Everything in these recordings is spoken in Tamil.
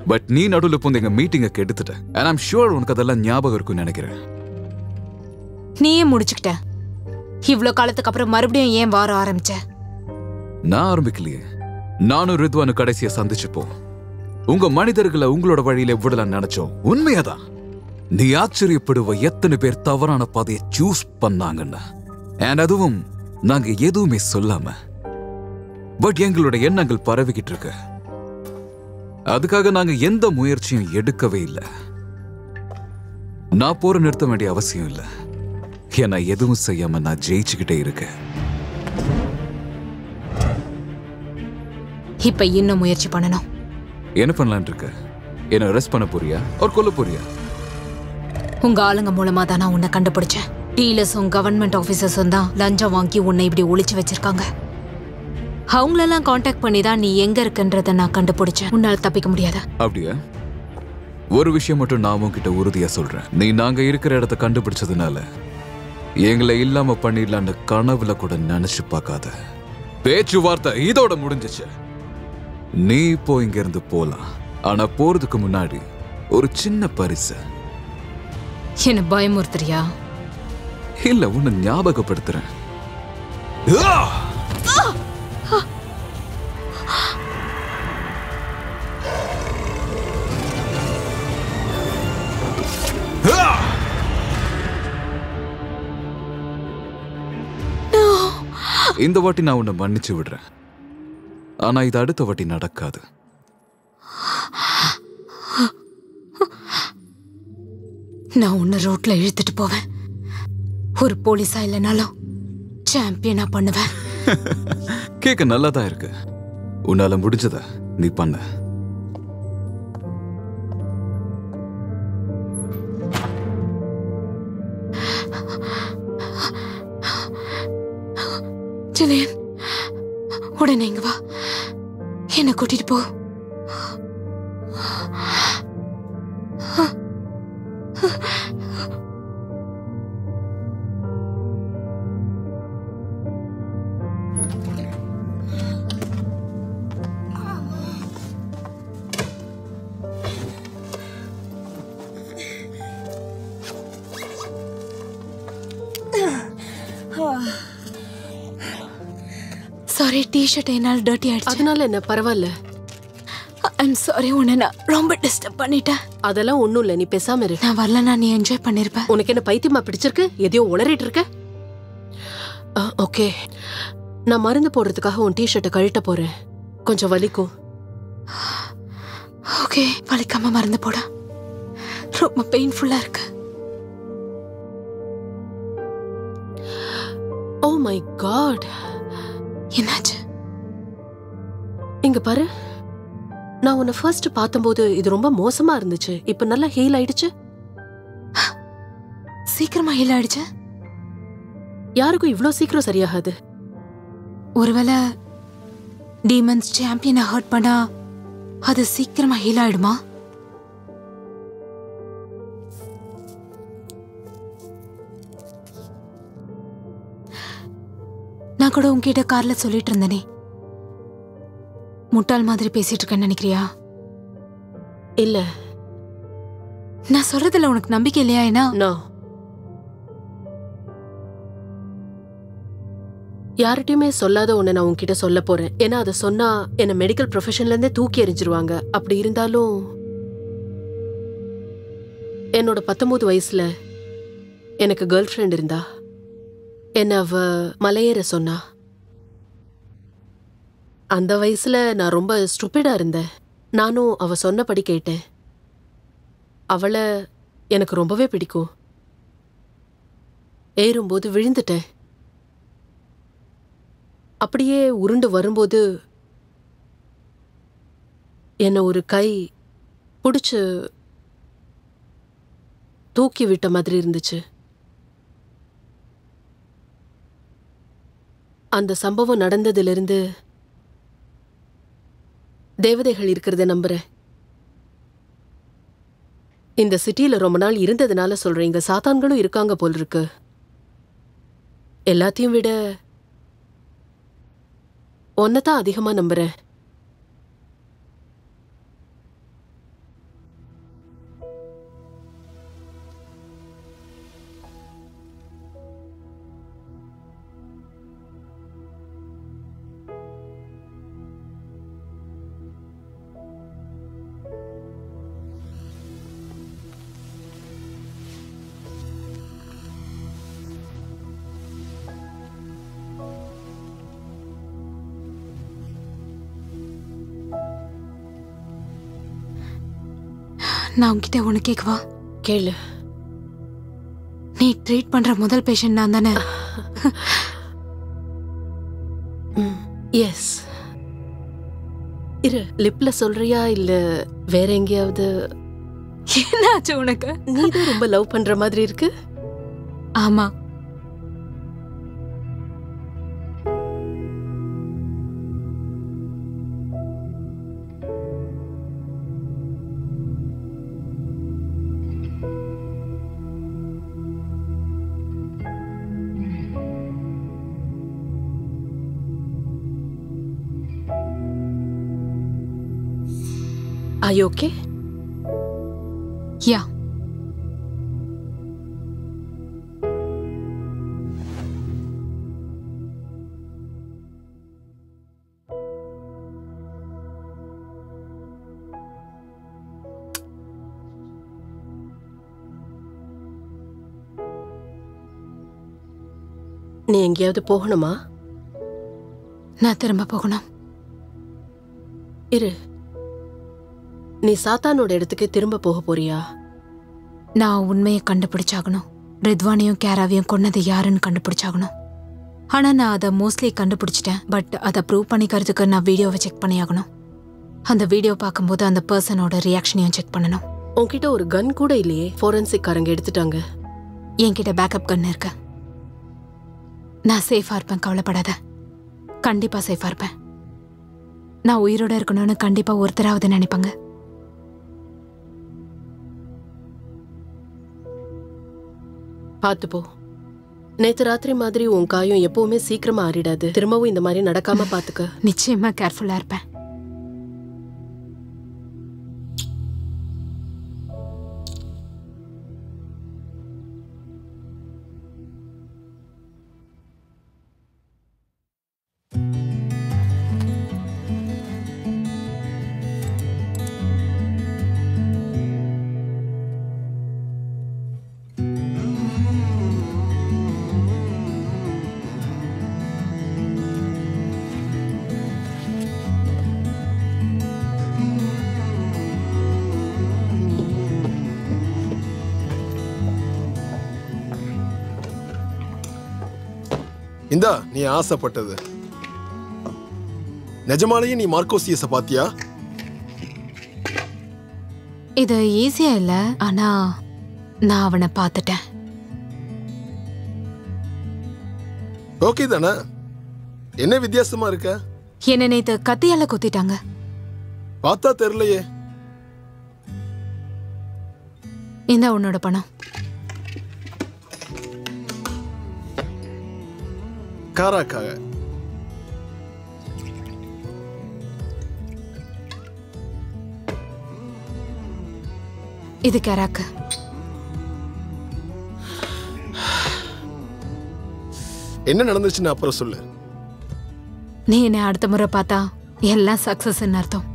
பட் நீ நடுவில் பூந்து எங்க மீட்டிங்கை கெடுத்துட்ட அண்ட் ஐம் ஷுவர் உனக்கு அதெல்லாம் ஞாபகம் இருக்கும்னு நினைக்கிறேன் நீயே முடிச்சுக்கிட்ட இவ்ளோ காலத்துக்கு அப்புறம் மறுபடியும் ஏன் வார ஆரம்பிச்ச நான் ஆரம்பிக்கலையே நானும் ரித்வானு கடைசியா சந்திச்சுப்போம் உங்க மனிதர்களை உங்களோட வழியில விடலாம் நினைச்சோம் உண்மையாதான் நீ ஆச்சரியப்படுவ எத்தனை பேர் தவறான பாதையை சூஸ் பண்ணாங்கன்னு அண்ட் அதுவும் நாங்க எதுவுமே சொல்லாம பட் எங்களோட எண்ணங்கள் பரவிக்கிட்டு இருக்கு அதுக்காக நாங்க எந்த முயற்சியும் எடுக்கவே இல்லை நான் போற நிறுத்த வேண்டிய அவசியம் இல்லை ஏன்னா எதுவும் செய்யாம நான் ஜெயிச்சுக்கிட்டே இருக்கேன் இப்ப இன்னும் முயற்சி பண்ணணும் என்ன பண்ணலான் இருக்க என்ன அரெஸ்ட் பண்ண போறியா ஒரு கொல்ல போறியா உங்க ஆளுங்க மூலமா தான் நான் உன்னை கண்டுபிடிச்சேன் டீலர்ஸும் கவர்மெண்ட் ஆபீசர்ஸும் தான் லஞ்சம் வாங்கி உன்னை இப்படி ஒளிச்சு வச்சிருக்காங்க அவங்களெல்லாம் காண்டாக்ட் பண்ணி தான் நீ எங்க இருக்குன்றத நான் கண்டுபிடிச்சேன் உன்னால தப்பிக்க முடியாத அப்படியா ஒரு விஷயம் மட்டும் நான் உன்கிட்ட உறுதியா சொல்றேன் நீ நாங்க இருக்கிற இடத்த கண்டுபிடிச்சதுனால எங்களை இல்லாம பண்ணிடலான்னு கனவுல கூட நினைச்சு பார்க்காத பேச்சுவார்த்தை இதோட முடிஞ்சிச்சு நீ இப்போ இங்க இருந்து போலாம் ஆனா போறதுக்கு முன்னாடி ஒரு சின்ன பரிசு என்ன பயமுறுத்துறியா இல்ல உன்னை ஞாபகப்படுத்துறேன் ஆ! ஆ! இந்த வாட்டி நான் உன்னை மன்னிச்சு விடுறேன் ஆனா இது அடுத்த வாட்டி நடக்காது நான் உன்னை ரோட்ல இழுத்துட்டு போவேன் ஒரு போலீஸா இல்லைனாலும் சாம்பியனா பண்ணுவேன் கேட்க நல்லா தான் இருக்கு உன்னால முடிஞ்சத நீ பண்ண ஜிலியன் உடனே இங்க வா என்ன கூட்டிட்டு போ சாரி டிஷர்ட் என்னால் டர்ட்டி ஆயிடுச்சு அதனால என்ன பரவாயில்ல ஐம் சாரி உன்னை நான் ரொம்ப டிஸ்டர்ப் பண்ணிட்டேன் அதெல்லாம் ஒண்ணும் இல்ல நீ பேசாம இரு நான் வரலனா நீ என்ஜாய் பண்ணிருப்ப உனக்கு என்ன பைத்தியமா பிடிச்சிருக்கு எதையோ உளறிட்டு இருக்க ஓகே நான் மருந்து போடுறதுக்காக உன் டிஷர்ட்டை கழட்ட போறேன் கொஞ்சம் வலிக்கும் ஓகே வலிக்காம மறந்து போட ரொம்ப பெயின்ஃபுல்லா இருக்கு ஓ மை காட் என்னாச்சு இங்க பாரு நான் உன்னை ஃபர்ஸ்ட் பார்த்தம்போது இது ரொம்ப மோசமா இருந்துச்சு இப்ப நல்லா ஹீல் ஆயிடுச்சு சீக்கிரமா ஹீல் ஆயிடுச்சு யாருக்கும் இவ்ளோ சீக்கிரம் சரியாகாது ஒருவேளை டீமன்ஸ் சாம்பியனை ஹர்ட் பண்ணா அது சீக்கிரமா ஹீல் ஆயிடுமா நான் கூட உன்கிட்ட கார்ல சொல்லிட்டு இருந்தேனே முட்டாள் மாதிரி பேசிட்டு இருக்கேன்னு நினைக்கிறியா இல்ல நான் சொல்றதுல உனக்கு நம்பிக்கை இல்லையா ஏன்னா நான் யார்கிட்டயுமே சொல்லாத ஒண்ணு நான் உன்கிட்ட சொல்ல போறேன் ஏன்னா அதை சொன்னா என்ன மெடிக்கல் ப்ரொஃபஷன்ல இருந்தே தூக்கி எறிஞ்சிருவாங்க அப்படி இருந்தாலும் என்னோட பத்தொன்பது வயசுல எனக்கு கேர்ள் ஃப்ரெண்ட் இருந்தா என்ன அவ மலையேற சொன்னா அந்த வயசுல நான் ரொம்ப ஸ்டூபிடா இருந்தேன் நானும் அவ சொன்னபடி கேட்டேன் அவளை எனக்கு ரொம்பவே பிடிக்கும் ஏறும்போது விழுந்துட்டேன் அப்படியே உருண்டு வரும்போது என்னை ஒரு கை பிடிச்சு தூக்கி விட்ட மாதிரி இருந்துச்சு அந்த சம்பவம் நடந்ததிலிருந்து தேவதைகள் இருக்கிறத நம்புறேன் இந்த சிட்டியில ரொம்ப நாள் இருந்ததுனால சொல்றேன் இங்க சாத்தான்களும் இருக்காங்க போல் இருக்கு எல்லாத்தையும் விட தான் அதிகமா நம்புறேன் நான் உன்கிட்ட ஒன்று கேட்கவா கேளு நீ ட்ரீட் பண்ற முதல் பேஷண்ட் நான் தானே எஸ் இரு லிப்ல சொல்றியா இல்ல வேற எங்கேயாவது என்னாச்சு உனக்கு நீ தான் ரொம்ப லவ் பண்ற மாதிரி இருக்கு ஆமா ஐ ஓகே யா நீ எங்கேயாவது போகணுமா நான் திரும்ப போகணும் இரு நீ சாத்தானோட இடத்துக்கு திரும்ப போக போறியா நான் உண்மையை கண்டுபிடிச்சாகணும் ரித்வானையும் கேராவையும் கொன்னது யாருன்னு கண்டுபிடிச்சாகணும் ஆனா நான் அதை மோஸ்ட்லி கண்டுபிடிச்சிட்டேன் பட் அதை ப்ரூவ் பண்ணிக்கிறதுக்கு நான் வீடியோவை செக் பண்ணியாகணும் அந்த வீடியோ பார்க்கும்போது அந்த பர்சனோட ரியாக்ஷனையும் செக் பண்ணணும் உன்கிட்ட ஒரு கன் கூட இல்லையே ஃபோரன்சிக் காரங்க எடுத்துட்டாங்க என்கிட்ட பேக்கப் கன் இருக்கு நான் சேஃபா இருப்பேன் கவலைப்படாத கண்டிப்பா சேஃபா இருப்பேன் நான் உயிரோட இருக்கணும்னு கண்டிப்பா ஒருத்தராவது நினைப்பாங்க பார்த்து போ நேத்து ராத்திரி மாதிரி உன் காயம் எப்பவுமே சீக்கிரமா ஆறிடாது திரும்பவும் இந்த மாதிரி நடக்காம பாத்துக்க நிச்சயமா கேர்ஃபுல்லா இருப்பேன் இந்தா நீ ஆசைப்பட்டது நிஜமாலேயே நீ மார்க்கோசியஸ பாத்தியா இது ஈஸியா இல்ல ஆனா நான் அவனை பார்த்துட்டேன் ஓகே தானே என்ன வித்தியாசமா இருக்க என்ன நேத்து கத்தியால குத்திட்டாங்க பார்த்தா தெரியலையே இந்த உன்னோட பணம் காராக்காக இது கராக்கு என்ன நடந்துச்சுன்னு அப்புறம் சொல்லு நீ என்னை அடுத்த முறை பார்த்தா எல்லாம் சக்சஸ்ன்னு அர்த்தம்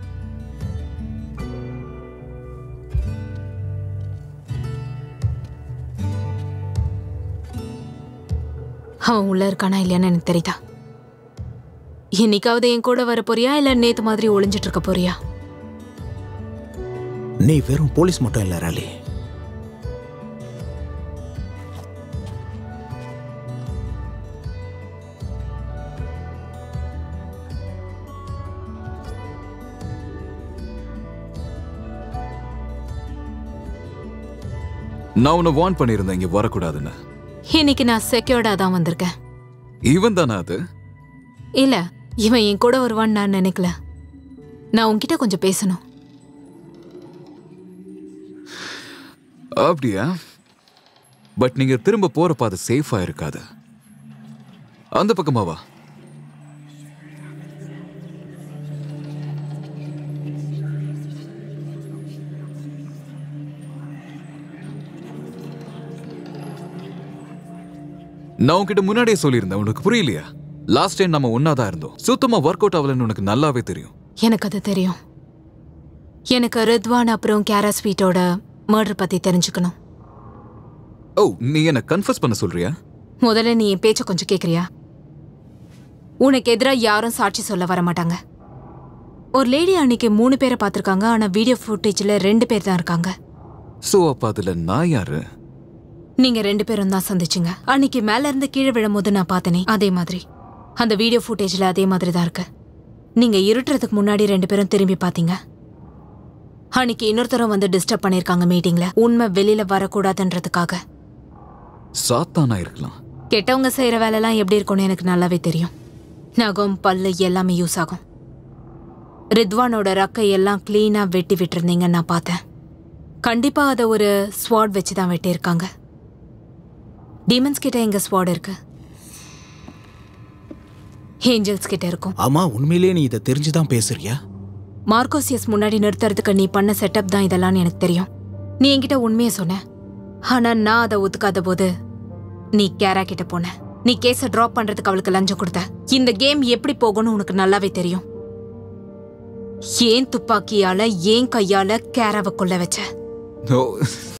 அவன் உள்ள இருக்கானா இல்லையான்னு எனக்கு தெரியுதா இன்னைக்காவது என் கூட வர போறியா இல்ல நேத்து மாதிரி ஒளிஞ்சிட்டு இருக்க போறியா நீ வெறும் போலீஸ் மட்டும் இல்ல ராலி நான் உன்னை வார்ன் பண்ணியிருந்தேன் இங்க வரக்கூடாதுன்னு இன்னைக்கு நான் செக்யூர்டா தான் வந்திருக்கேன் இவன் தானே அது இல்ல இவன் என் கூட வருவான்னு நான் நினைக்கல நான் உன்கிட்ட கொஞ்சம் பேசணும் அப்படியா பட் நீங்க திரும்ப போறப்ப அது சேஃபா இருக்காது அந்த பக்கமா வா நான் உன்கிட்ட முன்னாடியே சொல்லியிருந்தேன் உனக்கு புரியலையா லாஸ்ட் டைம் நம்ம ஒன்னாதான் இருந்தோம் சுத்தமா ஒர்க் அவுட் ஆகலன்னு உனக்கு நல்லாவே தெரியும் எனக்கு அது தெரியும் எனக்கு ரித்வான் அப்புறம் கேரா ஸ்வீட்டோட மர்டர் பத்தி தெரிஞ்சுக்கணும் ஓ நீ என்ன கன்ஃபஸ் பண்ண சொல்றியா முதல்ல நீ என் பேச்ச கொஞ்சம் கேக்குறியா உனக்கு எதிரா யாரும் சாட்சி சொல்ல வர மாட்டாங்க ஒரு லேடி அன்னைக்கு மூணு பேரை பார்த்திருக்காங்க ஆனா வீடியோ ஃபுட்டேஜ்ல ரெண்டு பேர் தான் இருக்காங்க சோ அப்ப அதுல நான் யாரு நீங்க ரெண்டு பேரும் தான் சந்திச்சீங்க அன்னைக்கு மேல இருந்து கீழே விழும்போது நான் பார்த்தனே அதே மாதிரி அந்த வீடியோ ஃபுட்டேஜ்ல அதே மாதிரி தான் இருக்கு நீங்க இருட்டுறதுக்கு முன்னாடி ரெண்டு பேரும் திரும்பி பார்த்தீங்க அன்னைக்கு இன்னொருத்தரும் வந்து டிஸ்டர்ப் பண்ணிருக்காங்க மீட்டிங்ல உண்மை வெளியில வரக்கூடாதுன்றதுக்காக சாத்தானா இருக்கலாம் கெட்டவங்க செய்யற வேலைலாம் எப்படி இருக்கும்னு எனக்கு நல்லாவே தெரியும் நகம் பல்லு எல்லாமே யூஸ் ஆகும் ரித்வானோட ரக்கை எல்லாம் கிளீனா வெட்டி விட்டுருந்தீங்க நான் பார்த்தேன் கண்டிப்பா அதை ஒரு ஸ்வாட் வச்சு தான் வெட்டியிருக்காங்க டீமன்ஸ் கிட்ட எங்க ஸ்வாட் இருக்கு ஏஞ்சல்ஸ் கிட்ட இருக்கும் ஆமா உண்மையிலேயே நீ இதை தெரிஞ்சுதான் பேசுறியா மார்க்கோசியஸ் முன்னாடி நிறுத்துறதுக்கு நீ பண்ண செட்டப் தான் இதெல்லாம் எனக்கு தெரியும் நீ என்கிட்ட உண்மையை சொன்ன ஆனா நான் அதை ஒத்துக்காத போது நீ கேரா கிட்ட போன நீ கேஸ டிராப் பண்றதுக்கு அவளுக்கு லஞ்சம் கொடுத்த இந்த கேம் எப்படி போகும்னு உனக்கு நல்லாவே தெரியும் ஏன் துப்பாக்கியால ஏன் கையால கேராவை கொல்ல வச்ச ஓ